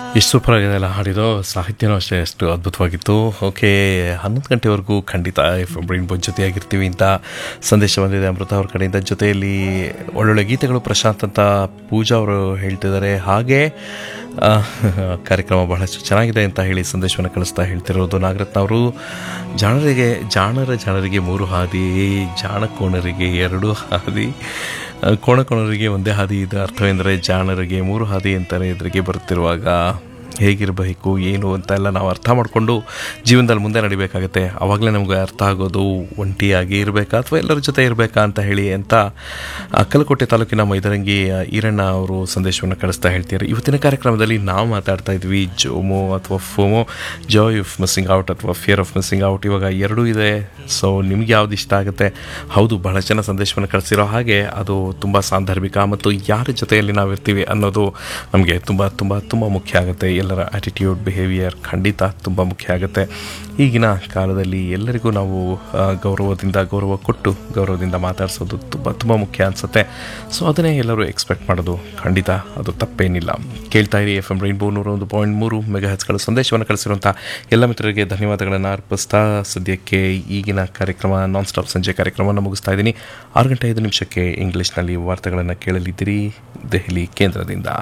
ಎಷ್ಟು ಸೂಪರ್ ಆಗಿದೆ ಎಲ್ಲ ಹಾಡಿರೋ ಸಾಹಿತ್ಯನೂ ಅಷ್ಟೇ ಅಷ್ಟು ಅದ್ಭುತವಾಗಿತ್ತು ಓಕೆ ಹನ್ನೊಂದು ಗಂಟೆವರೆಗೂ ಖಂಡಿತ ಎಫ್ ಬ್ರೈನ್ ಬೋಜ್ ಜೊತೆಯಾಗಿರ್ತೀವಿ ಅಂತ ಸಂದೇಶ ಬಂದಿದೆ ಅಮೃತ ಅವ್ರ ಕಡೆಯಿಂದ ಜೊತೆಯಲ್ಲಿ ಒಳ್ಳೊಳ್ಳೆ ಗೀತೆಗಳು ಪ್ರಶಾಂತ್ ಅಂತ ಪೂಜಾ ಅವರು ಹೇಳ್ತಿದ್ದಾರೆ ಹಾಗೆ ಆ, ಕಾರ್ಯಕ್ರಮ ಬಹಳಷ್ಟು ಚೆನ್ನಾಗಿದೆ ಅಂತ ಹೇಳಿ ಸಂದೇಶವನ್ನು ಕಳಿಸ್ತಾ ಹೇಳ್ತಿರೋದು ನಾಗರತ್ನ ಅವರು ಜಾಣರಿಗೆ ಜಾಣರ ಜಾಣರಿಗೆ ಮೂರು ಹಾದಿ ಜಾಣ ಕೋಣರಿಗೆ ಎರಡು ಹಾದಿ ಆ, ಕೋಣ ಕೋಣರಿಗೆ ಒಂದೇ ಹಾದಿ ಇದು ಅರ್ಥವೆಂದರೆ ಜಾಣರಿಗೆ ಮೂರು ಹಾದಿ ಅಂತಾನೆ ಎದುರಿಗೆ ಬರುತ್ತಿರುವಾಗ ಹೇಗಿರಬೇಕು ಏನು ಅಂತ ಎಲ್ಲ ನಾವು ಅರ್ಥ ಮಾಡಿಕೊಂಡು ಜೀವನದಲ್ಲಿ ಮುಂದೆ ನಡಿಬೇಕಾಗತ್ತೆ ಆವಾಗಲೇ ನಮಗೆ ಅರ್ಥ ಆಗೋದು ಒಂಟಿಯಾಗಿ ಇರಬೇಕಾ ಅಥವಾ ಎಲ್ಲರ ಜೊತೆ ಇರಬೇಕಾ ಅಂತ ಹೇಳಿ ಅಂತ ಅಕ್ಕಲಕೋಟೆ ತಾಲೂಕಿನ ಮೈದರಂಗಿ ಈರಣ್ಣ ಅವರು ಸಂದೇಶವನ್ನು ಕಳಿಸ್ತಾ ಹೇಳ್ತಾರೆ ಇವತ್ತಿನ ಕಾರ್ಯಕ್ರಮದಲ್ಲಿ ನಾವು ಮಾತಾಡ್ತಾ ಇದ್ವಿ ಜೋಮೋ ಅಥವಾ FOMO joy of missing out ಅಥವಾ ಫಿಯರ್ ಆಫ್ ಮಿಸ್ಸಿಂಗ್ ಔಟ್ ಇವಾಗ ಎರಡೂ ಇದೆ ಸೊ ನಿಮ್ಗೆ ಯಾವ್ದು ಇಷ್ಟ ಆಗುತ್ತೆ ಹೌದು ಬಹಳ ಜನ ಸಂದೇಶವನ್ನು ಕಳಿಸಿರೋ ಹಾಗೆ ಅದು ತುಂಬ ಸಾಂದರ್ಭಿಕ ಮತ್ತು ಯಾರ ಜೊತೆಯಲ್ಲಿ ನಾವು ಇರ್ತೀವಿ ಅನ್ನೋದು ನಮಗೆ ತುಂಬ ತುಂಬ ತುಂಬ ಮುಖ್ಯ ಆಗುತ್ತೆ ಎಲ್ಲರ ಆ್ಯಟಿಟ್ಯೂಡ್ ಬಿಹೇವಿಯರ್ ಖಂಡಿತ ತುಂಬ ಮುಖ್ಯ ಆಗುತ್ತೆ ಈಗಿನ ಕಾಲದಲ್ಲಿ ಎಲ್ಲರಿಗೂ ನಾವು ಆ, ಗೌರವದಿಂದ ಗೌರವ ಕೊಟ್ಟು ಗೌರವದಿಂದ ಮಾತಾಡಿಸೋದು ತುಂಬ ತುಂಬ ಮುಖ್ಯ ಅನಿಸುತ್ತೆ ಸೊ ಅದನ್ನೇ ಎಲ್ಲರೂ ಎಕ್ಸ್ಪೆಕ್ಟ್ ಮಾಡೋದು ಖಂಡಿತ ಅದು ತಪ್ಪೇನಿಲ್ಲ ಕೇಳ್ತಾ ಇರಿ ಎಫ್ ಎಮ್ ರೈನ್ಬೋ ನೂರ ಒಂದು ಪಾಯಿಂಟ್ ಮೂರು ಮೆಗಾ ಹಚ್ಗಳು ಸಂದೇಶವನ್ನು ಕಳಿಸಿರುವಂಥ ಎಲ್ಲ ಮಿತ್ರರಿಗೆ ಧನ್ಯವಾದಗಳನ್ನು ಅರ್ಪಿಸ್ತಾ ಸದ್ಯಕ್ಕೆ ಈಗಿನ ಕಾರ್ಯಕ್ರಮ ನಾನ್ ಸ್ಟಾಪ್ ಸಂಜೆ ಕಾರ್ಯಕ್ರಮವನ್ನು ಮುಗಿಸ್ತಾ ಇದ್ದೀನಿ ಆರು ಗಂಟೆ ಐದು ನಿಮಿಷಕ್ಕೆ ಇಂಗ್ಲೀಷ್ನಲ್ಲಿ ವಾರ್ತೆಗಳನ್ನು ಕೇಳಲಿದ್ದೀರಿ ದೆಹಲಿ ಕೇಂದ್ರದಿಂದ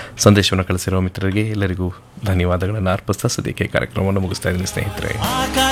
ಸಂದೇಶವನ್ನು ಕಳಿಸಿರುವ ಮಿತ್ರರಿಗೆ ಎಲ್ಲರಿಗೂ ಧನ್ಯವಾದಗಳನ್ನು ಅರ್ಪಿಸ್ತಾ ಸದ್ಯಕ್ಕೆ ಕಾರ್ಯಕ್ರಮವನ್ನು ಮುಗಿಸ್ತಾ ಇದ್ದೀನಿ ಸ್ನೇಹಿತರೆ ಆಕಾಶ